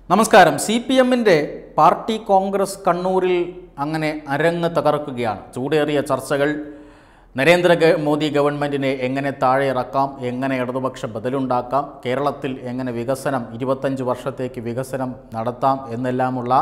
നമസ്കാരം C P എമ്മിൻ്റെ party congress കണ്ണൂരിൽ അങ്ങനെ അരങ്ങ് തകർക്കുകയാണ് ചൂടേറിയ ചർച്ചകൾ നരേന്ദ്ര ഗ- മോദി ഗവൺമെൻറ്റിനെ എങ്ങനെ താഴെ ഇറക്കാം എങ്ങനെ ഇടതുപക്ഷ ബദലുണ്ടാക്കാം കേരളത്തിൽ എങ്ങനെ വികസനം ഇരുപത്തഞ്ച് വർഷത്തേക്ക് വികസനം നടത്താം എന്നെല്ലാമുള്ള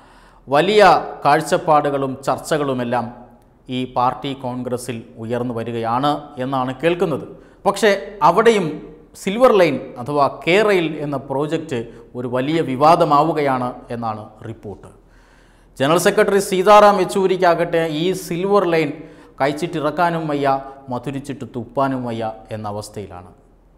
വലിയ കാഴ്ചപ്പാടുകളും ചർച്ചകളുമെല്ലാം ഈ പാർട്ടി കോൺഗ്രസിൽ ഉയർന്നു വരികയാണ് എന്നാണ് കേൾക്കുന്നത് പക്ഷേ അവിടെയും സിൽവർ ലൈൻ അഥവാ കെ റെയിൽ എന്ന പ്രോജക്റ്റ് ഒരു വലിയ വിവാദമാവുകയാണ് എന്നാണ് റിപ്പോർട്ട് ജനറൽ സെക്രട്ടറി സീതാറാം യെച്ചൂരിക്കാകട്ടെ ഈ സിൽവർ ലൈൻ കഴിച്ചിട്ടിറക്കാനും വയ്യ മധുരിച്ചിട്ട് തുപ്പാനും വയ്യ എന്ന അവസ്ഥയിലാണ്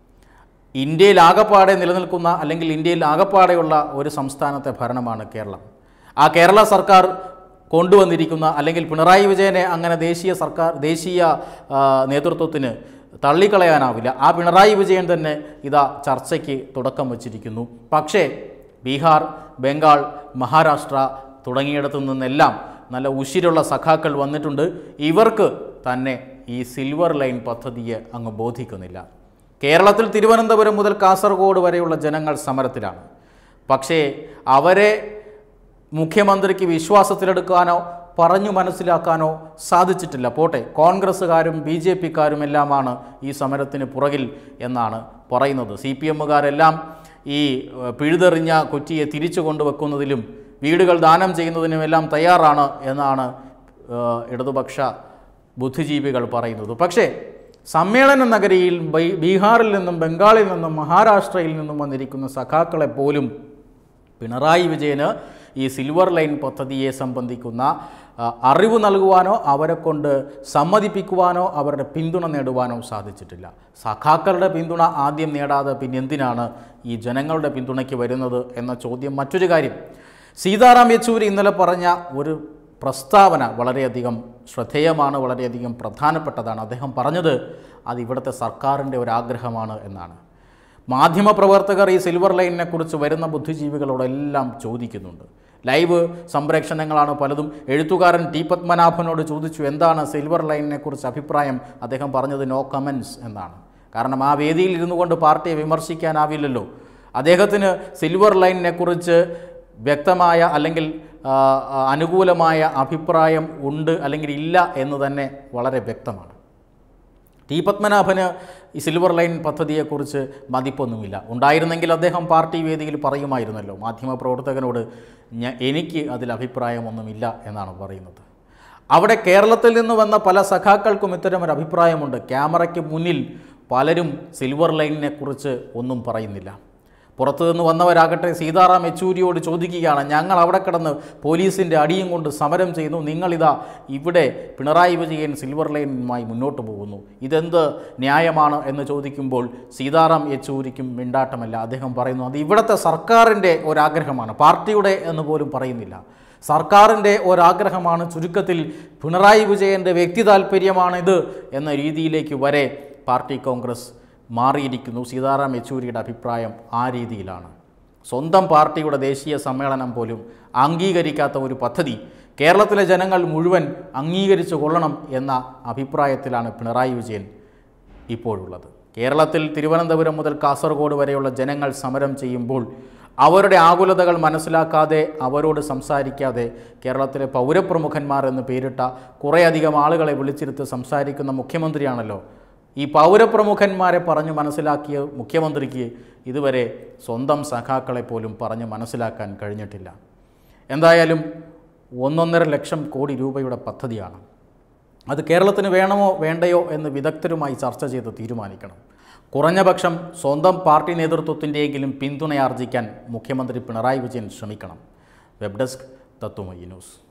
ഇന്ത്യയിൽ ആകപ്പാടെ നിലനിൽക്കുന്ന അല്ലെങ്കിൽ ഇന്ത്യയിൽ ആകപ്പാടെയുള്ള ഒരു സംസ്ഥാനത്തെ ഭരണമാണ് കേരളം ആ കേരള സർക്കാർ കൊണ്ടുവന്നിരിക്കുന്ന അല്ലെങ്കിൽ പിണറായി വിജയനെ അങ്ങനെ ദേശീയ സർക്കാർ ദേശീയ ആ, നേതൃത്വത്തിന് തള്ളിക്കളയാനാവില്ല ആ പിണറായി വിജയൻ തന്നെ ഇതാ ചർച്ചയ്ക്ക് തുടക്കം വച്ചിരിക്കുന്നു പക്ഷേ ബീഹാർ ബംഗാൾ മഹാരാഷ്ട്ര തുടങ്ങിയിടത്തു നിന്നെല്ലാം നല്ല ഉശിരുള്ള സഖാക്കൾ വന്നിട്ടുണ്ട് ഇവർക്ക് തന്നെ ഈ സിൽവർ ലൈൻ പദ്ധതിയെ അങ്ങ് ബോധിക്കുന്നില്ല കേരളത്തിൽ തിരുവനന്തപുരം മുതൽ കാസർഗോഡ് വരെയുള്ള ജനങ്ങൾ സമരത്തിലാണ് പക്ഷേ അവരെ മുഖ്യമന്ത്രിക്ക് വിശ്വാസത്തിലെടുക്കാനോ പറഞ്ഞു മനസ്സിലാക്കാനോ സാധിച്ചിട്ടില്ല പോട്ടെ കോൺഗ്രസ്സുകാരും ബി ജെ പിക്കാരും എല്ലാമാണ് ഈ സമരത്തിന് പുറകിൽ എന്നാണ് പറയുന്നത് സി പി എമ്മുകാരെല്ലാം ഈ ഏഹ്, പിഴുതെറിഞ്ഞ കുറ്റിയെ തിരിച്ചു കൊണ്ടുവെക്കുന്നതിലും വീടുകൾ ദാനം ചെയ്യുന്നതിനുമെല്ലാം തയ്യാറാണ് എന്നാണ് ഏഹ്, ഇടതുപക്ഷ ബുദ്ധിജീവികൾ പറയുന്നത് പക്ഷേ സമ്മേളന നഗരിയിൽ ബൈ- ബീഹാറിൽ നിന്നും ബംഗാളിൽ നിന്നും മഹാരാഷ്ട്രയിൽ നിന്നും വന്നിരിക്കുന്ന സഖാക്കളെ പോലും പിണറായി വിജയന് ഈ സിൽവർ ലൈൻ പദ്ധതിയെ സംബന്ധിക്കുന്ന ആ, അറിവ് നൽകുവാനോ അവരെ കൊണ്ട് സമ്മതിപ്പിക്കുവാനോ അവരുടെ പിന്തുണ നേടുവാനോ സാധിച്ചിട്ടില്ല സഖാക്കളുടെ പിന്തുണ ആദ്യം നേടാതെ പിന്നെ എന്തിനാണ് ഈ ജനങ്ങളുടെ പിന്തുണയ്ക്ക് വരുന്നത് എന്ന ചോദ്യം മറ്റൊരു കാര്യം സീതാറാം യെച്ചൂരി ഇന്നലെ പറഞ്ഞ ഒരു പ്രസ്താവന വളരെയധികം ശ്രദ്ധേയമാണ് വളരെയധികം പ്രധാനപ്പെട്ടതാണ് അദ്ദേഹം പറഞ്ഞത് അത് ഇവിടുത്തെ സർക്കാരിൻ്റെ ഒരു ആഗ്രഹമാണ് എന്നാണ് മാധ്യമപ്രവർത്തകർ ഈ സിൽവർ ലൈനിനെ കുറിച്ച് വരുന്ന ബുദ്ധിജീവികളോടെല്ലാം ചോദിക്കുന്നുണ്ട് ലൈവ് സംപ്രേഷണങ്ങളാണ് പലതും എഴുത്തുകാരൻ ടി പത്മനാഭനോട് ചോദിച്ചു എന്താണ് സിൽവർ ലൈനിനെ കുറിച്ച് അഭിപ്രായം അദ്ദേഹം പറഞ്ഞത് നോ കമൻസ് എന്നാണ് കാരണം ആ വേദിയിൽ ഇരുന്നു കൊണ്ട് പാർട്ടിയെ വിമർശിക്കാനാവില്ലല്ലോ അദ്ദേഹത്തിന് സിൽവർ ലൈനിനെ കുറിച്ച് വ്യക്തമായ അല്ലെങ്കിൽ ആ, ആ, അനുകൂലമായ അഭിപ്രായം ഉണ്ട് അല്ലെങ്കിൽ ഇല്ല എന്ന് തന്നെ വളരെ വ്യക്തമാണ് ടി പത്മനാഭന് ഈ സിൽവർ ലൈൻ പദ്ധതിയെക്കുറിച്ച് മതിപ്പൊന്നുമില്ല ഉണ്ടായിരുന്നെങ്കിൽ അദ്ദേഹം പാർട്ടി വേദിയിൽ പറയുമായിരുന്നല്ലോ മാധ്യമപ്രവർത്തകനോട് ഞ എനിക്ക് അതിൽ അഭിപ്രായമൊന്നുമില്ല എന്നാണ് പറയുന്നത് അവിടെ കേരളത്തിൽ നിന്ന് വന്ന പല സഖാക്കൾക്കും ഇത്തരമൊരു അഭിപ്രായമുണ്ട് ക്യാമറയ്ക്ക് മുന്നിൽ പലരും സിൽവർ ലൈനിനെ കുറിച്ച് ഒന്നും പറയുന്നില്ല പുറത്തു നിന്ന് വന്നവരാകട്ടെ സീതാറാം യെച്ചൂരിയോട് ചോദിക്കുകയാണ് ഞങ്ങൾ അവിടെ കിടന്ന് പോലീസിൻ്റെ അടിയും കൊണ്ട് സമരം ചെയ്യുന്നു നിങ്ങളിതാ ഇവിടെ പിണറായി വിജയൻ സിൽവർ ലൈനുമായി മുന്നോട്ട് പോകുന്നു ഇതെന്ത് ന്യായമാണ് എന്ന് ചോദിക്കുമ്പോൾ സീതാറാം യെച്ചൂരിക്കും മിണ്ടാട്ടമല്ല അദ്ദേഹം പറയുന്നു അത് ഇവിടുത്തെ സർക്കാരിൻ്റെ ഒരാഗ്രഹമാണ് പാർട്ടിയുടെ എന്ന് പോലും പറയുന്നില്ല സർക്കാരിൻ്റെ ഒരാഗ്രഹമാണ് ചുരുക്കത്തിൽ പിണറായി വിജയൻ്റെ വ്യക്തി താല്പര്യമാണിത് എന്ന രീതിയിലേക്ക് വരെ പാർട്ടി കോൺഗ്രസ് മാറിയിരിക്കുന്നു സീതാറാം യെച്ചൂരിയുടെ അഭിപ്രായം ആ രീതിയിലാണ് സ്വന്തം പാർട്ടിയുടെ ദേശീയ സമ്മേളനം പോലും അംഗീകരിക്കാത്ത ഒരു പദ്ധതി കേരളത്തിലെ ജനങ്ങൾ മുഴുവൻ അംഗീകരിച്ചു കൊള്ളണം എന്ന അഭിപ്രായത്തിലാണ് പിണറായി വിജയൻ ഇപ്പോഴുള്ളത് കേരളത്തിൽ തിരുവനന്തപുരം മുതൽ കാസർഗോഡ് വരെയുള്ള ജനങ്ങൾ സമരം ചെയ്യുമ്പോൾ അവരുടെ ആകുലതകൾ മനസ്സിലാക്കാതെ അവരോട് സംസാരിക്കാതെ കേരളത്തിലെ പൗരപ്രമുഖന്മാർ എന്ന് പേരിട്ട കുറേയധികം ആളുകളെ വിളിച്ചിരുത്ത് സംസാരിക്കുന്ന മുഖ്യമന്ത്രിയാണല്ലോ ഈ പൗരപ്രമുഖന്മാരെ പറഞ്ഞു മനസ്സിലാക്കിയ മുഖ്യമന്ത്രിക്ക് ഇതുവരെ സ്വന്തം സഖാക്കളെ പോലും പറഞ്ഞ് മനസ്സിലാക്കാൻ കഴിഞ്ഞിട്ടില്ല എന്തായാലും ഒന്നൊന്നര ലക്ഷം കോടി രൂപയുടെ പദ്ധതിയാണ് അത് കേരളത്തിന് വേണമോ വേണ്ടയോ എന്ന് വിദഗ്ധരുമായി ചർച്ച ചെയ്ത് തീരുമാനിക്കണം കുറഞ്ഞ പക്ഷം സ്വന്തം പാർട്ടി നേതൃത്വത്തിൻ്റെയെങ്കിലും പിന്തുണയാർജിക്കാൻ മുഖ്യമന്ത്രി പിണറായി വിജയൻ ശ്രമിക്കണം വെബ് ഡെസ്ക് തത്വമയി ന്യൂസ്